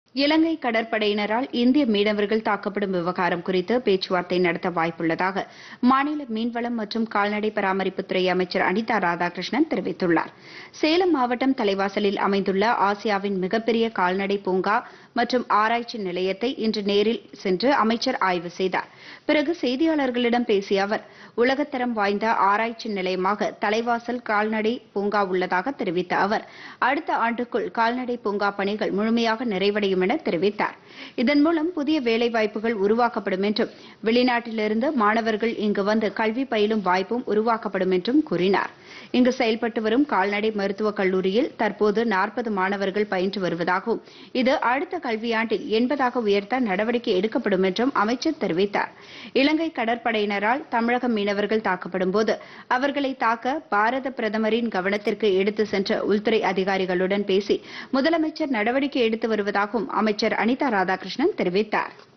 இலங்கை கடற்படையினரால் இந்திய மீனவர்கள் தாக்கப்படும் விவகாரம் குறித்து பேச்சுவார்த்தை நடத்த வாய்ப்புள்ளதாக மாநில மீன்வளம் மற்றும் கால்நடை பராமரிப்புத்துறை அமைச்சர் அனிதா ராதாகிருஷ்ணன் தெரிவித்துள்ளார் சேலம் மாவட்டம் தலைவாசலில் அமைந்துள்ள ஆசியாவின் மிகப்பெரிய கால்நடை பூங்கா மற்றும் ஆராய்ச்சி நிலையத்தை இன்று நேரில் சென்று அமைச்சர் ஆய்வு செய்தார் பிறகு செய்தியாளர்களிடம் பேசிய அவர் உலகத்தரம் வாய்ந்த ஆராய்ச்சி நிலையமாக தலைவாசல் கால்நடை பூங்கா உள்ளதாக தெரிவித்த அவர் அடுத்த ஆண்டுக்குள் கால்நடை பூங்கா பணிகள் முழுமையாக நிறைவடையும் என தெரிவித்தார் இதன் மூலம் புதிய வேலைவாய்ப்புகள் உருவாக்கப்படும் என்றும் வெளிநாட்டிலிருந்து மாணவர்கள் இங்கு வந்து கல்வி பயிலும் வாய்ப்பும் உருவாக்கப்படும் என்றும் கூறினார் இங்கு செயல்பட்டு வரும் கால்நடை மருத்துவக் கல்லூரியில் தற்போது நாற்பது மாணவர்கள் பயின்று வருவதாகவும் இது அடுத்த கல்வியாண்டில் எண்பதாக உயர்த்த நடவடிக்கை எடுக்கப்படும் என்றும் அமைச்சர் தெரிவித்தார் இலங்கை கடற்படையினரால் தமிழக மீனவர்கள் தாக்கப்படும் போது அவர்களை தாக்க பாரத பிரதமரின் கவனத்திற்கு எடுத்து சென்ற உள்துறை அதிகாரிகளுடன் பேசி முதலமைச்சர் நடவடிக்கை எடுத்து வருவதாகவும் அமைச்சர் அனிதா ராதாகிருஷ்ணன் தெரிவித்தார்